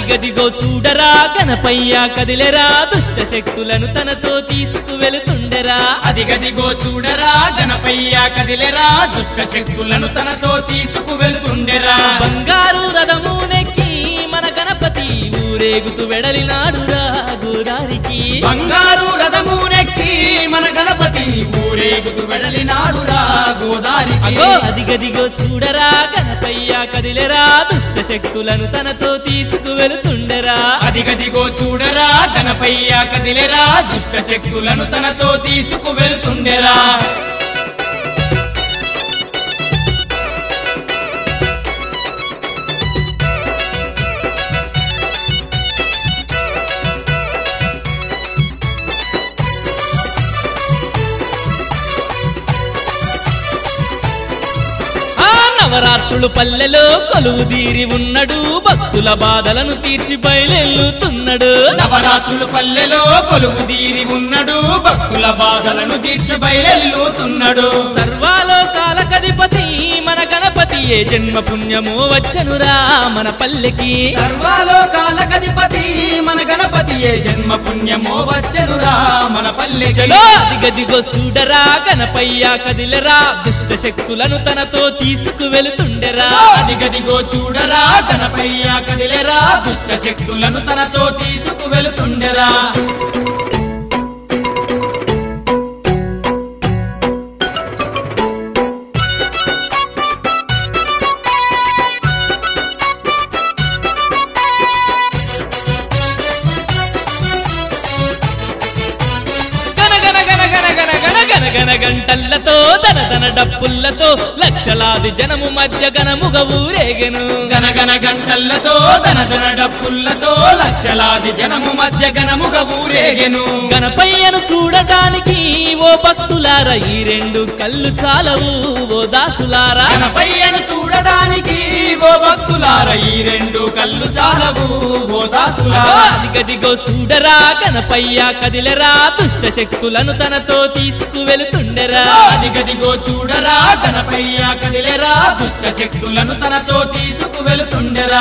అదిగదిగో చూడరా గణపయ్య కదిలెరా దుష్ట శక్తులను తనతో తీసుకు వెళుతుండెరా అదిగదిగో చూడరా గణపయ్య కదిలెరా దుష్ట శక్తులను తనతో తీసుకు వెళ్తుండెరా బంగారు రథము నెక్కి మన గణపతి ఊరేగుతూ వెడలినాడురా గోదారికి బంగారు రథమునెక్కి మన గణపతి ఊరేగుతూ వెడలినాడురా గోదారికి అగో అదిగదిగో చూడరా గణపయ్య కదిలెరా దుష్ట శక్తులను తనతో తీసుకు వెళుతుండెరా అదిగదిగో చూడరా గణపయ్య కదిలెరా దుష్ట శక్తులను తనతో తీసుకు వెళ్తుండెరా ఆ నవరాత్రులు పల్లెలో కొలువు తీరి ఉన్నడు భక్తుల బాధలను తీర్చి బయలెల్లుతున్నాడు నవరాత్రులు పల్లెలో కొలువు తీరి ఉన్నడు భక్తుల బాధలను తీర్చి బయలెల్లుతున్నాడు సర్వాలోకాల కధిపతి మన గణపతి ఏ జన్మ పుణ్యమో వచ్చనురా మన పల్లెకి సర్వాలోకాల గధిపతి మన గణపతి ఏ జన్మ పుణ్యమో వచ్చనురా మన పల్లెకి చలో అదిగదిగో చూడరా గణపయ్య కదిలరా దుష్ట శక్తులను తనతో తీసుకు వెళుతుండెరా అదిగదిగో చూడరా గణపయ్య కదిలెరా దుష్ట శక్తులను తనతో తీసుకు వెళుతుండెరా గన గన గన గన గన గన గన గన గంటల్లతో దన దన డప్పుల్లతో లక్షలాది జనము మధ్య గనముగ ఊరేగెను గనగన గంటల్లతో దనదన డప్పుల్లతో లక్షలాది జనము మధ్య గణముగ ఊరేగెను గణపయ్యను చూడటానికి ఓ భక్తులారా ఈ రెండు కళ్ళు చాలవు ఓ దాసులారా గణపయ్యను చూడడానికి ఓ భక్తులార ఈ రెండు కళ్ళు చాలవు ఓ దాసులారా అదిగదిగో చూడరా గణపయ్య కదిలరా దుష్ట శక్తులను తనతో తీసుకు వెళుతుండెరా అదిగదిగో చూడరా గణపయ్య కదిలెరా దుష్ట శక్తులను తనతో తీసుకు వెళుతుండెరా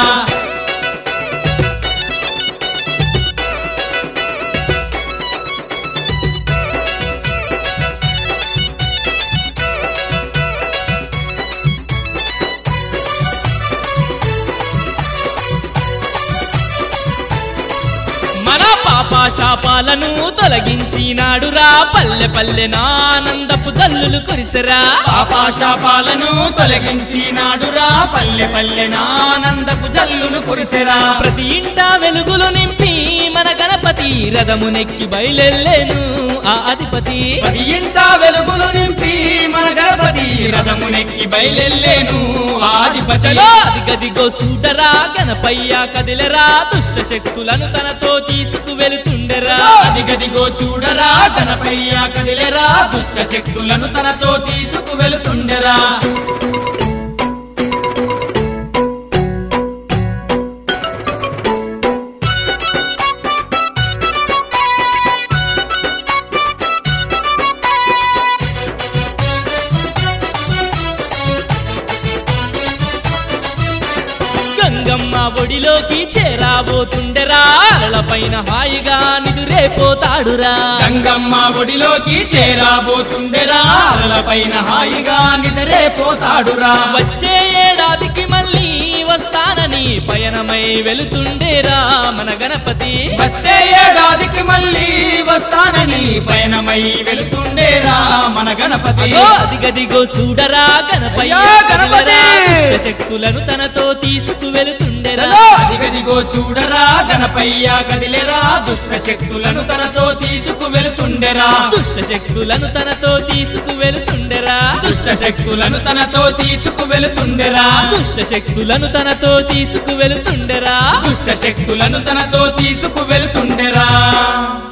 మన పాప శాపాలను తొలగించినాడురా పల్లె పల్లె నానందపు జల్లులు కురిసెరా పాపాశాపాలను తొలగించినాడురా పల్లె పల్లె నానందపు జల్లులు కురిసెరా ప్రతి ఇంట వెలుగులు నింపి మన గణపతి రథమునెక్కి బయలెల్లేను ఆ అధిపతి పది ఇంట వెలుగులు నింపి మన గణపతి రథమునెక్కి బయలెల్లేను ఆదిపతి చలో అదిగదిగో సూటరా గణపయ్య కదిలరా దుష్ట శక్తులను తనతో తీసుకు వెళుతుండెరా అదిగదిగో చూడరా గణపయ్య కదిలెరా దుష్ట శక్తులను తనతో తీసుకు వెళుతుండెరా గంగమ్మ ఒడిలోకి చేరాబోతుండెరా పైన హాయిగా నిదురేపోతాడురా గంగమ్మ ఒడిలోకి చేరాబోతుండెరా పైన హాయిగా నిద్రే పోతాడురా వచ్చే ఏడాదికి మళ్ళీ వస్తానని పయనమై వెళుతుండేరా మన గణపతి వచ్చే ఏడాదికి మళ్ళీ వస్తానని పయనమై వెళుతుండేరా మన గణపతి అగో అదిగదిగో చూడరా గణపయ్య అయ్యో, గణపతి! కదిలరా, దుష్ట శక్తులను తనతో తీసుకు వెళుతుండెరా అదిగదిగో చూడరా గణపయ్య కదిలెరా దుష్ట శక్తులను తనతో తీసుకు వెళుతుండెరా దుష్ట శక్తులను తనతో తీసుకు వెళుతుండెరా దుష్ట శక్తులను తనతో తీసుకు వెళుతుండెరా దుష్ట శక్తులను తనతో తీసుకు వెళుతుండెరా దుష్ట శక్తులను తనతో తీసుకు వెళుతుండెరా